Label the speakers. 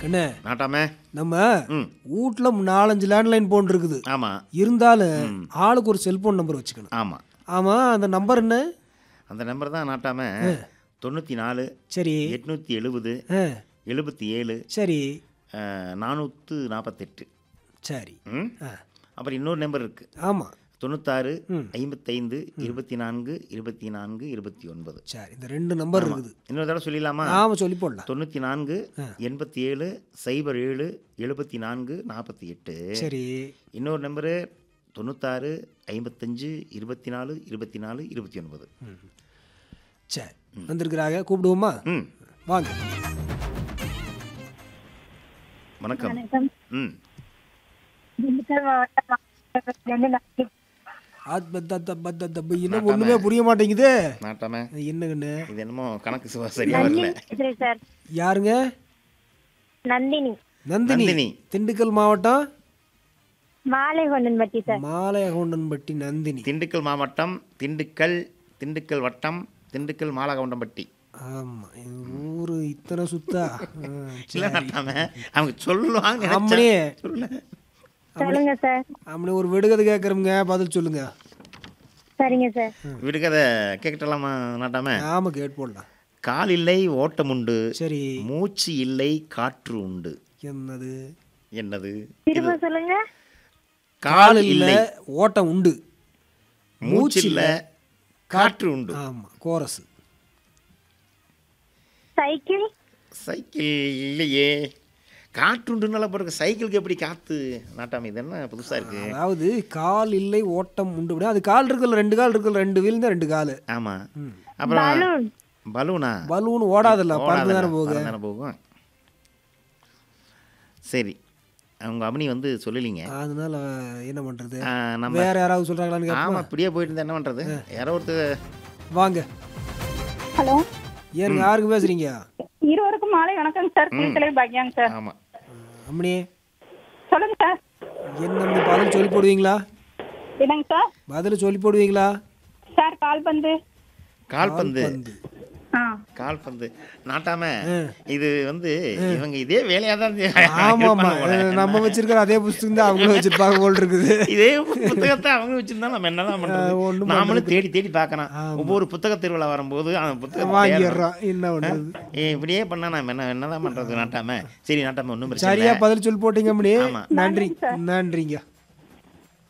Speaker 1: என்ன
Speaker 2: நாட்டாம
Speaker 1: நம்ம
Speaker 2: ம்
Speaker 1: வீட்ல நாலஞ்சு லேண்ட்லைன் போன் இருக்குது
Speaker 2: ஆமா
Speaker 1: இருந்தாலும் ஆளுக்கு ஒரு செல்போன் நம்பர் வச்சுக்கணும்
Speaker 2: ஆமா
Speaker 1: ஆமா அந்த நம்பர் என்ன
Speaker 2: அந்த நம்பர் தான் நாட்டாம தொண்ணூற்றி நாலு
Speaker 1: சரி
Speaker 2: எட்நூற்றி எழுபது
Speaker 1: ஆ,
Speaker 2: எழுபத்தி ஏழு
Speaker 1: சரி
Speaker 2: நானூற்று நாற்பத்தெட்டு
Speaker 1: சரி
Speaker 2: ம்
Speaker 1: ஆ,
Speaker 2: அப்புறம் இன்னொரு நம்பர் இருக்குது
Speaker 1: ஆமா
Speaker 2: தொண்ணூத்தாறு ஐம்பத்தைந்து இருபத்தி நான்கு இருபத்தி நான்கு இருபத்தி ஒன்பது
Speaker 1: சரி இந்த ரெண்டு நம்பர் இருக்குது
Speaker 2: இன்னொரு தடவை சொல்லிடலாமா
Speaker 1: ஆமா சொல்லி போடலாம்
Speaker 2: தொண்ணூற்றி நான்கு எண்பத்தி ஏழு சைபர் ஏழு எழுபத்தி நான்கு நாற்பத்தி எட்டு
Speaker 1: சரி
Speaker 2: இன்னொரு நம்பரு தொண்ணூத்தாறு ஐம்பத்தஞ்சு இருபத்தி நாலு இருபத்தி நாலு இருபத்தி ஒன்பது
Speaker 1: சரி வந்திருக்கிறாங்க கூப்பிடுவோமா
Speaker 2: ம்
Speaker 1: வாங்க
Speaker 2: வணக்கம்
Speaker 3: வணக்கம்
Speaker 2: ம்
Speaker 3: திண்டுக்கல் மாவட்டம் மாவட்டத்திலிருந்து நான்
Speaker 1: ஆத் பத்த த பத்த த ப- என்ன ஒண்ணுமே புரிய மாட்டேங்குது
Speaker 2: நாட்டாம
Speaker 1: என்னங்கண்ணு
Speaker 2: இது என்னமோ கணக்கு சுவா சரியா வரல
Speaker 3: பேசுறேன் சார்
Speaker 1: யாருங்க
Speaker 3: நந்தினி
Speaker 1: நந்தினி
Speaker 2: நந்தினி.
Speaker 1: திண்டுக்கல் மாவட்டம்
Speaker 3: மாலைகொண்டன்பட்டி சார்
Speaker 1: மாலையகவுண்டன்பட்டி நந்தினி
Speaker 2: திண்டுக்கல் மாவட்டம் திண்டுக்கல் திண்டுக்கல் வட்டம் திண்டுக்கல் மாலகவுண்டம்பட்டி
Speaker 1: ஆமா எங்க ஊரு இத்தனை சுத்தா ஆ,
Speaker 2: இல்லை நாட்டாம அவங்க சொல்லுவாங்க
Speaker 1: ஆமனே
Speaker 2: சொல்ல
Speaker 3: சொல்லுங்க சார்
Speaker 1: ஆமனே ஒரு விடுகதை கேட்குறோங்க பதில் சொல்லுங்க
Speaker 3: சரிங்க சார்
Speaker 2: விடுக்கதை கேட்கட்டலாமா நாட்டாம
Speaker 1: ஆமா கேட் போடலாம்
Speaker 2: கால் இல்லை ஓட்டம் உண்டு
Speaker 1: சரி
Speaker 2: மூச்சு இல்லை காற்று உண்டு
Speaker 1: என்னது
Speaker 2: என்னது
Speaker 3: திரும்ப சொல்லுங்க
Speaker 2: கால்
Speaker 1: இல்ல
Speaker 2: இல்லை
Speaker 1: ஓட்டம் உண்டு
Speaker 2: மூச்சு இல்லை காற்று உண்டு
Speaker 1: ஆமா கோரஸ்
Speaker 3: சைக்கிள்
Speaker 2: சைக்கிள் இல்லையே காற்று உண்டுனால பிறகு சைக்கிளுக்கு எப்படி காத்து நாட்டாம இது என்ன புதுசா இருக்கு
Speaker 1: அதாவது கால் இல்லை ஓட்டம் உண்டு அப்படின்னா அது கால் இருக்குல்ல ரெண்டு கால் இருக்குல்ல ரெண்டு வீல் தான் ரெண்டு கால்
Speaker 2: ஆமா அப்புறம்
Speaker 3: பலூன்
Speaker 2: பலூனா
Speaker 1: பலூன் ஓடாதுல்ல பறந்து தானே போகுது
Speaker 2: பறந்து தானே போகும் சரி அவங்க அபினி வந்து சொல்லலிங்க
Speaker 1: அதனால என்ன பண்றது
Speaker 2: ஆ, நம்ம
Speaker 1: வேற யாராவது சொல்றாங்களான்னு கேட்போமா?
Speaker 2: ஆமா இப்படியே போயிட்டு இருந்தா என்ன பண்றது யாரோ ஒருத்தர்
Speaker 1: வாங்க
Speaker 4: ஹலோ
Speaker 1: ஏனுங்க யாருக்கு பேசுறீங்க
Speaker 4: இருவருக்கும் மாலை வணக்கம் சார் குளித்தலை பாக்கியாங்க சார்
Speaker 2: ஆமா
Speaker 1: அம்மனே
Speaker 4: சொல்லுங்க சார்
Speaker 1: என்ன அம்மனி, பதில் சொல்லி போடுவீங்களா
Speaker 4: என்னங்க சார்
Speaker 1: பதில் சொல்லி போடுவீங்களா
Speaker 4: சார் கால்பந்து
Speaker 2: கால்பந்து
Speaker 1: பந்து
Speaker 4: ஆ
Speaker 2: கால்பந்து நாட்டாம இது வந்து இவங்க இதே வேலையா தான்
Speaker 1: ஆமா ஆமா நம்ம வச்சிருக்கிற அதே புஸ்தகம் தான் அவங்களும் வச்சிருப்பாங்க போல் இருக்குது
Speaker 2: இதே புத்தகத்தை அவங்க வச்சிருந்தா நம்ம என்னதான் பண்றது
Speaker 1: அஹ் ஒண்ணும்
Speaker 2: நாமளும் தேடி தேடி பார்க்கணும் ஒவ்வொரு புத்தக திருவிழா வரும்போது அந்த புத்தகம்
Speaker 1: வாங்கிடுறோம் என்ன பண்றது
Speaker 2: இப்படியே பண்ணா நம்ம என்ன என்னதான் பண்றது நாட்டாம சரி நாட்டாம ஒன்றும் பிரச்சனை
Speaker 1: சரியா பதில் சொல்லி போட்டீங்க அம்மனி
Speaker 2: ஆமா.
Speaker 1: நன்றி நன்றிங்க